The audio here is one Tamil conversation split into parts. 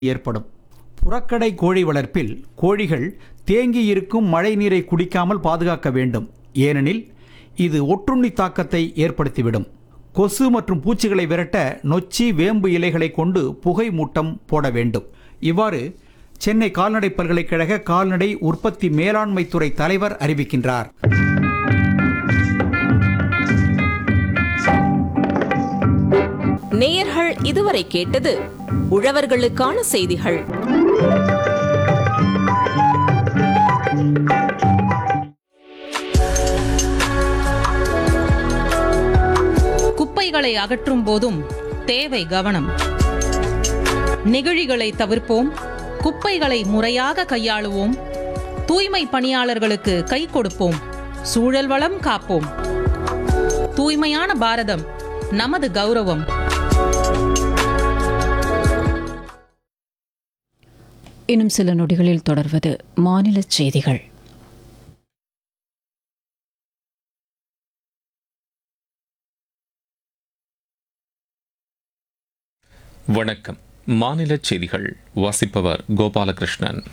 ஏற்படும் புறக்கடை கோழி வளர்ப்பில் கோழிகள் தேங்கி இருக்கும் மழை நீரை குடிக்காமல் பாதுகாக்க வேண்டும் ஏனெனில் இது ஒட்டுண்ணி தாக்கத்தை ஏற்படுத்திவிடும் கொசு மற்றும் பூச்சிகளை விரட்ட நொச்சி வேம்பு இலைகளை கொண்டு புகை மூட்டம் போட வேண்டும் இவ்வாறு சென்னை கால்நடை பல்கலைக்கழக கால்நடை உற்பத்தி மேலாண்மை துறை தலைவர் அறிவிக்கின்றார் நேயர்கள் இதுவரை கேட்டது உழவர்களுக்கான செய்திகள் குப்பைகளை அகற்றும் போதும் தேவை கவனம் நெகிழிகளை தவிர்ப்போம் குப்பைகளை முறையாக கையாளுவோம் தூய்மை பணியாளர்களுக்கு கை கொடுப்போம் சூழல் வளம் காப்போம் தூய்மையான பாரதம் நமது கௌரவம் இன்னும் சில நொடிகளில் தொடர்வது மாநில செய்திகள் வணக்கம் மாநில செய்திகள் வாசிப்பவர் கோபாலகிருஷ்ணன்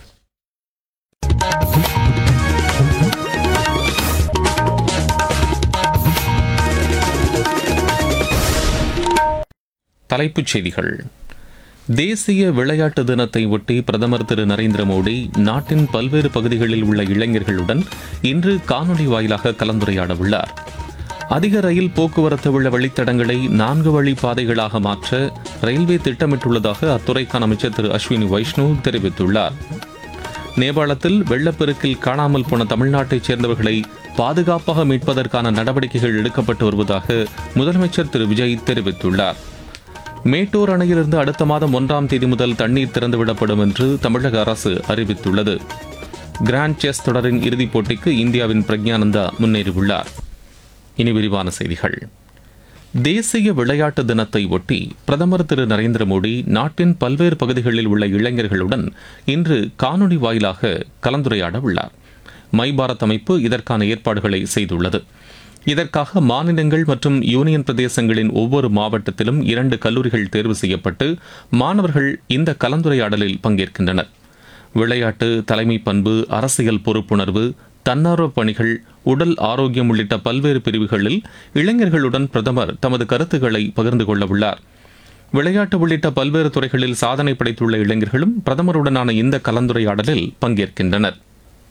தலைப்புச் செய்திகள் தேசிய விளையாட்டு தினத்தை ஒட்டி பிரதமர் திரு நரேந்திர மோடி நாட்டின் பல்வேறு பகுதிகளில் உள்ள இளைஞர்களுடன் இன்று காணொலி வாயிலாக கலந்துரையாட உள்ளார் அதிக ரயில் போக்குவரத்து உள்ள வழித்தடங்களை நான்கு வழி பாதைகளாக மாற்ற ரயில்வே திட்டமிட்டுள்ளதாக அத்துறைக்கான அமைச்சர் திரு அஸ்வினி வைஷ்ணவ் தெரிவித்துள்ளார் நேபாளத்தில் வெள்ளப்பெருக்கில் காணாமல் போன தமிழ்நாட்டைச் சேர்ந்தவர்களை பாதுகாப்பாக மீட்பதற்கான நடவடிக்கைகள் எடுக்கப்பட்டு வருவதாக முதலமைச்சர் திரு விஜய் தெரிவித்துள்ளார் மேட்டூர் அணையிலிருந்து அடுத்த மாதம் ஒன்றாம் தேதி முதல் தண்ணீர் திறந்துவிடப்படும் என்று தமிழக அரசு அறிவித்துள்ளது கிராண்ட் செஸ் தொடரின் இறுதிப் போட்டிக்கு இந்தியாவின் பிரக்ஞானந்தா முன்னேறியுள்ளார் இனி விரிவான செய்திகள் தேசிய விளையாட்டு தினத்தை ஒட்டி பிரதமர் திரு நரேந்திர மோடி நாட்டின் பல்வேறு பகுதிகளில் உள்ள இளைஞர்களுடன் இன்று காணொலி வாயிலாக கலந்துரையாட உள்ளார் மை பாரத் அமைப்பு இதற்கான ஏற்பாடுகளை செய்துள்ளது இதற்காக மாநிலங்கள் மற்றும் யூனியன் பிரதேசங்களின் ஒவ்வொரு மாவட்டத்திலும் இரண்டு கல்லூரிகள் தேர்வு செய்யப்பட்டு மாணவர்கள் இந்த கலந்துரையாடலில் பங்கேற்கின்றனர் விளையாட்டு தலைமை பண்பு அரசியல் பொறுப்புணர்வு தன்னார்வ பணிகள் உடல் ஆரோக்கியம் உள்ளிட்ட பல்வேறு பிரிவுகளில் இளைஞர்களுடன் பிரதமர் தமது கருத்துக்களை பகிர்ந்து கொள்ள உள்ளார் விளையாட்டு உள்ளிட்ட பல்வேறு துறைகளில் சாதனை படைத்துள்ள இளைஞர்களும் பிரதமருடனான இந்த கலந்துரையாடலில் பங்கேற்கின்றனர்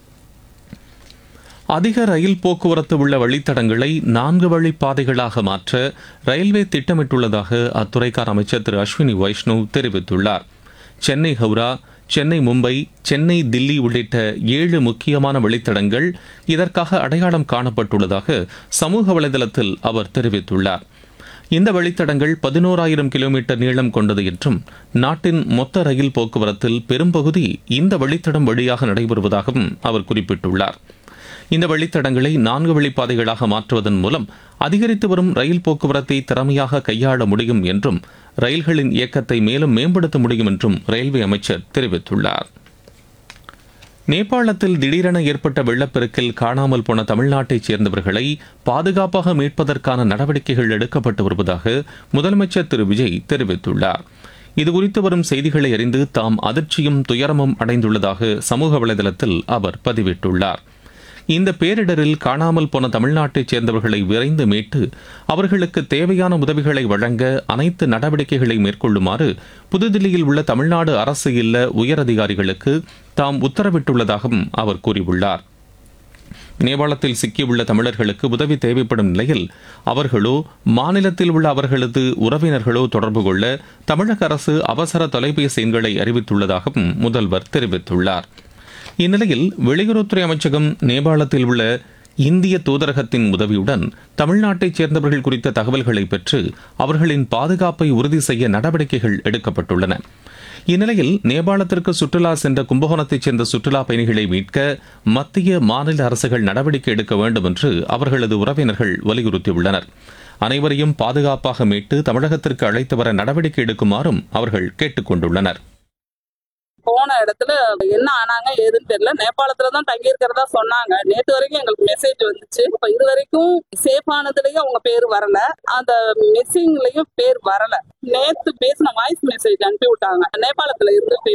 அதிக ரயில் போக்குவரத்து உள்ள வழித்தடங்களை நான்கு வழி பாதைகளாக மாற்ற ரயில்வே திட்டமிட்டுள்ளதாக அத்துறைக்கான அமைச்சர் திரு அஸ்வினி வைஷ்ணவ் தெரிவித்துள்ளார் சென்னை ஹவுரா சென்னை மும்பை சென்னை தில்லி உள்ளிட்ட ஏழு முக்கியமான வழித்தடங்கள் இதற்காக அடையாளம் காணப்பட்டுள்ளதாக சமூக வலைதளத்தில் அவர் தெரிவித்துள்ளார் இந்த வழித்தடங்கள் பதினோராயிரம் கிலோமீட்டர் நீளம் கொண்டது என்றும் நாட்டின் மொத்த ரயில் போக்குவரத்தில் பெரும்பகுதி இந்த வழித்தடம் வழியாக நடைபெறுவதாகவும் அவர் குறிப்பிட்டுள்ளார் இந்த வழித்தடங்களை நான்கு வழிப்பாதைகளாக மாற்றுவதன் மூலம் அதிகரித்து வரும் ரயில் போக்குவரத்தை திறமையாக கையாள முடியும் என்றும் ரயில்களின் இயக்கத்தை மேலும் மேம்படுத்த முடியும் என்றும் ரயில்வே அமைச்சர் தெரிவித்துள்ளார் நேபாளத்தில் திடீரென ஏற்பட்ட வெள்ளப்பெருக்கில் காணாமல் போன தமிழ்நாட்டைச் சேர்ந்தவர்களை பாதுகாப்பாக மீட்பதற்கான நடவடிக்கைகள் எடுக்கப்பட்டு வருவதாக முதலமைச்சர் திரு விஜய் தெரிவித்துள்ளார் இதுகுறித்து வரும் செய்திகளை அறிந்து தாம் அதிர்ச்சியும் துயரமும் அடைந்துள்ளதாக சமூக வலைதளத்தில் அவர் பதிவிட்டுள்ளார் இந்த பேரிடரில் காணாமல் போன தமிழ்நாட்டைச் சேர்ந்தவர்களை விரைந்து மீட்டு அவர்களுக்கு தேவையான உதவிகளை வழங்க அனைத்து நடவடிக்கைகளை மேற்கொள்ளுமாறு புதுதில்லியில் உள்ள தமிழ்நாடு அரசு இல்ல உயரதிகாரிகளுக்கு தாம் உத்தரவிட்டுள்ளதாகவும் அவர் கூறியுள்ளார் நேபாளத்தில் சிக்கியுள்ள தமிழர்களுக்கு உதவி தேவைப்படும் நிலையில் அவர்களோ மாநிலத்தில் உள்ள அவர்களது உறவினர்களோ தொடர்பு கொள்ள தமிழக அரசு அவசர தொலைபேசி எண்களை அறிவித்துள்ளதாகவும் முதல்வர் தெரிவித்துள்ளார் இந்நிலையில் வெளியுறவுத்துறை அமைச்சகம் நேபாளத்தில் உள்ள இந்திய தூதரகத்தின் உதவியுடன் தமிழ்நாட்டைச் சேர்ந்தவர்கள் குறித்த தகவல்களை பெற்று அவர்களின் பாதுகாப்பை உறுதி செய்ய நடவடிக்கைகள் எடுக்கப்பட்டுள்ளன இந்நிலையில் நேபாளத்திற்கு சுற்றுலா சென்ற கும்பகோணத்தைச் சேர்ந்த சுற்றுலா பயணிகளை மீட்க மத்திய மாநில அரசுகள் நடவடிக்கை எடுக்க வேண்டும் என்று அவர்களது உறவினர்கள் வலியுறுத்தியுள்ளனர் அனைவரையும் பாதுகாப்பாக மீட்டு தமிழகத்திற்கு அழைத்து வர நடவடிக்கை எடுக்குமாறும் அவர்கள் கேட்டுக் கொண்டுள்ளனர் போன இடத்துல என்ன ஆனாங்க ஏதுன்னு தெரியல நேபாளத்துல தான் தங்கி இருக்கிறதா சொன்னாங்க நேற்று வரைக்கும் எங்களுக்கு மெசேஜ் வந்துச்சு இப்ப இது வரைக்கும் சேஃப் ஆனதுலயும் அவங்க பேர் வரல அந்த மிஸ்ஸிங்லயும் பேர் வரல நேத்து பேசின வாய்ஸ் மெசேஜ் அனுப்பி விட்டாங்க நேபாளத்துல இருந்து